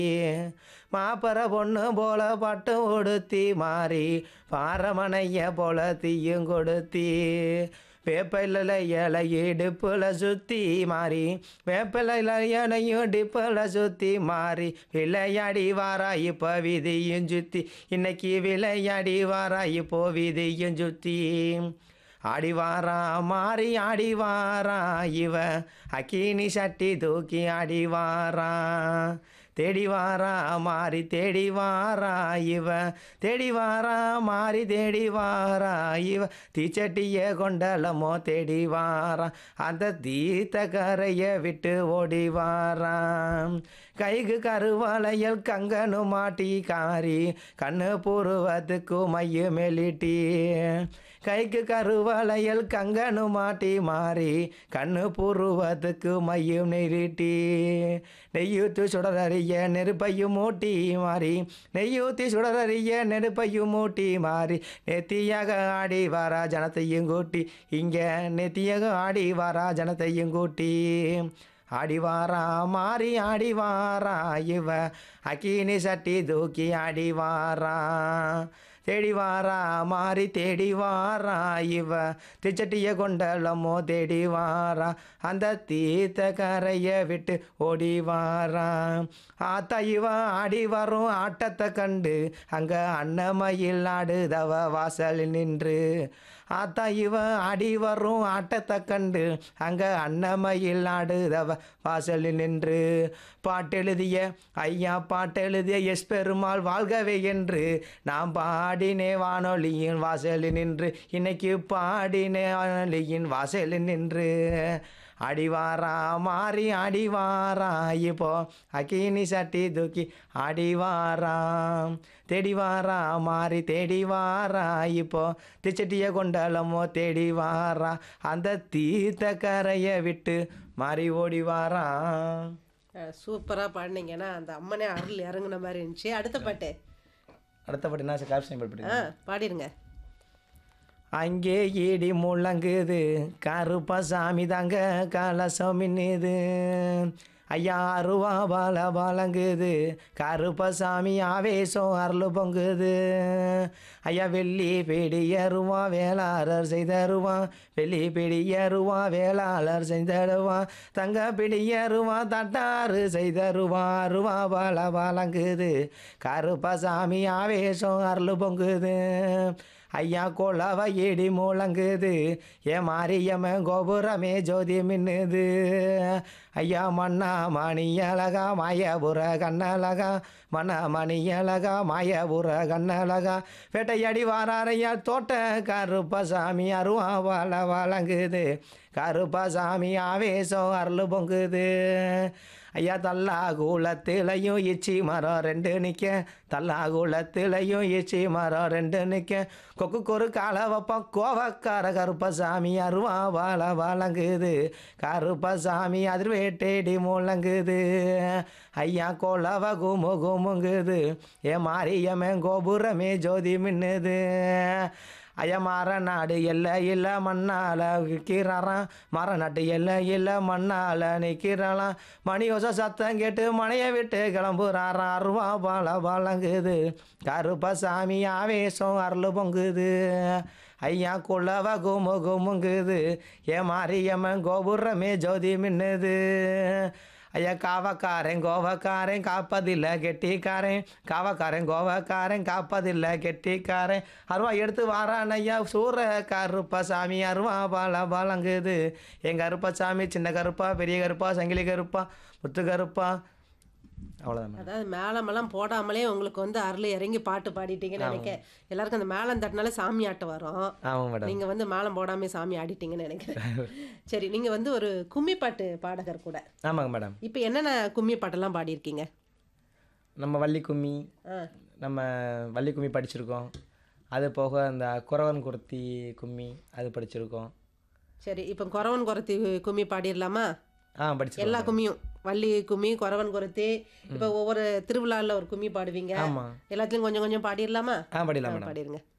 மாப்பற பொண்ணு போல பட்டு உடுத்தி மாறி பாரமனைய போல தீயும் கொடுத்தி வேப்பில இலை இடுப்புல சுத்தி மாறி வேப்பில இலையனையும் இடுப்புல சுத்தி மாறி விளையாடி வாரா இப்போ விதியும் சுத்தி இன்னைக்கு விளையாடி வாரா இப்போ விதியும் சுத்தி ஆடி வாரா மாறி ஆடி வாரா இவ அக்கினி சட்டி தூக்கி ஆடி வாரா தேடி வாரா மாறி தேடி வாரா இவ தேடி வாரா மாறி தேடி வாரா இவ தீச்சட்டிய கொண்டலமோ தேடி வாரா அந்த தீத்த கரைய விட்டு ஓடி வாராம் கைக்கு கருவளையல் கங்கனு மாட்டி காரி கண்ணு பூர்வத்துக்கு மைய மெலிட்டி கைக்கு கருவளையல் கங்கனு மாட்டி மாறி கண்ணு பூர்வத்துக்கு மையும் நெருட்டி நெய்யூத்து சுடரறிய நெருப்பையும் மூட்டி மாறி நெய்யூத்தி சுடரறிய நெருப்பையும் மூட்டி மாறி நெத்தியாக ஆடி வாரா ஜனத்தையும் கூட்டி இங்கே நெத்தியாக ஆடி வாரா ஜனத்தையும் கூட்டி ஆடி வாரா மாறி ஆடி வாரா இவ அக்கினி சட்டி தூக்கி ஆடி வாரா தேடி வாரா மாறி தேடி வாரா இவ திச்சட்டிய கொண்டலமோ தேடி வாரா அந்த தீத்த கரைய விட்டு ஓடி வாரா ஆத்தா இவ ஆடி வரும் ஆட்டத்தை கண்டு அங்க அன்னமயில் ஆடுதவ வாசலில் நின்று ஆத்தா இவ ஆடி வரும் ஆட்டத்தை கண்டு அங்க அன்னமயில் ஆடுதவ வாசலில் நின்று பாட்டெழுதிய ஐயா பாட்டெழுதிய எஸ் பெருமாள் வாழ்கவே என்று நாம் பாடினே வானொலியின் வாசலில் நின்று இன்னைக்கு பாடினே வானொலியின் வாசலில் நின்று அடிவாரா மாறி அடிவாரா இப்போ அக்கினி சட்டி தூக்கி அடிவாராம் தேடி வாரா மாறி தேடி வாரா இப்போ திச்சட்டிய கொண்டாலமோ தேடி வாரா அந்த தீர்த்த கரையை விட்டு மாறி ஓடி வாரா சூப்பராக பாடினீங்கன்னா அந்த அம்மனே அருள் இறங்குன மாதிரி இருந்துச்சு அடுத்த பாட்டு அடுத்த பாட்டு என்ன காப்ஷன் பாட்டு ஆ பாடிருங்க அங்கே இடி முழங்குது கருப்பசாமி தாங்க கலசம் மின்னுது ஐயா அருவா பால பாலங்குது கருப்பசாமி ஆவேசம் அருள் பொங்குது ஐயா வெள்ளி பிடியருவா வேளாளர் செய்தருவா வெள்ளி பிடியருவா வேளாளர் செய்தருவா தங்க பிடியருவா தட்டாறு செய்தருவா அருவா பால பாலங்குது கருப்பசாமி ஆவேசம் அருள் பொங்குது ஐயா கொலவ இடி முழங்குது ஏ மாரியம்ம கோபுரமே ஜோதி மின்னுது ஐயா மண்ணா மணி அழகா மாயபுர கண்ணழகா மண்ணா மணி அழகா மாயபுர கண்ணழகா வேட்டையாடி வாராரையா தோட்ட கருப்பசாமி அருவா வாழ வழங்குது கருப்பசாமி ஆவேசம் அருள் பொங்குது ஐயா தல்லா கூலத்திலையும் இச்சி மரம் ரெண்டு நிற்க தல்லா கூலத்திலையும் இச்சி மரம் ரெண்டு நிற்க கொக்கு ஒரு கால வைப்போம் கோவக்கார கருப்பசாமி அருவா வாழ வழங்குது கருப்பசாமி அதிர்வேட்டேடி முழங்குது ஐயா கொலவ குமு குமுங்குது ஏ மாரியம்மன் கோபுரமே ஜோதி மின்னுது ஐயா மர நாடு எல்லை இல்லை மண்ணால் விற்கிறாராம் மர நாட்டு எல்லை இல்லை மண்ணால் நிற்கிறாளாம் மணி ஓசை சத்தம் கேட்டு மனையை விட்டு கிளம்புறாராம் அருவா பால பாலங்குது கருப்பசாமி ஆவேசம் அருள் பொங்குது ஐயா குளவ குமு குமுங்குது ஏ மாரியம்மன் கோபுரமே ஜோதி மின்னுது ஐயா காவக்காரன் கோவக்காரன் காப்பதில்லை கெட்டிக்காரன் காவக்காரன் கோவக்காரன் காப்பதில்லை கெட்டிக்காரன் அருவா எடுத்து வாரான் ஐயா சூர கருப்பசாமி அருவா பால பாலங்குது எங்கள் கருப்பசாமி சின்ன கருப்பா பெரிய கருப்பா சங்கிலி கருப்பா முத்து கருப்பா அவ்வளோதான் அதாவது மேளமெல்லாம் போடாமலே உங்களுக்கு வந்து அருள் இறங்கி பாட்டு பாடிட்டீங்கன்னு நினைக்க எல்லாருக்கும் அந்த மேளம் தட்டினால சாமி ஆட்டம் வரும் ஆமாம் மேடம் நீங்க வந்து மேளம் போடாம சாமி ஆடிட்டீங்கன்னு நினைக்கிறேன் சரி நீங்க வந்து ஒரு கும்மி பாட்டு பாடகர் கூட ஆமாங்க மேடம் இப்போ என்னென்ன கும்மி பாட்டெல்லாம் பாடியிருக்கீங்க நம்ம வள்ளி கும்மி ஆ நம்ம வள்ளி கும்மி படிச்சிருக்கோம் அது போக அந்த குறவன் குர்த்தி கும்மி அது படிச்சிருக்கோம் சரி இப்போ குறவன் குறத்தி கும்மி பாடிடலாமா ஆ படிச்சிருக்கோம் எல்லா கும்மியும் வள்ளி கும்மி குறவன் குறத்தி இப்போ ஒவ்வொரு திருவிழாவில் ஒரு கும்மி பாடுவீங்க ஆமாம் எல்லாத்துலயும் கொஞ்சம் கொஞ்சம் பாடிடலாமா ஆ படிடலாம் ஆ, மேடம் பாடிருங்க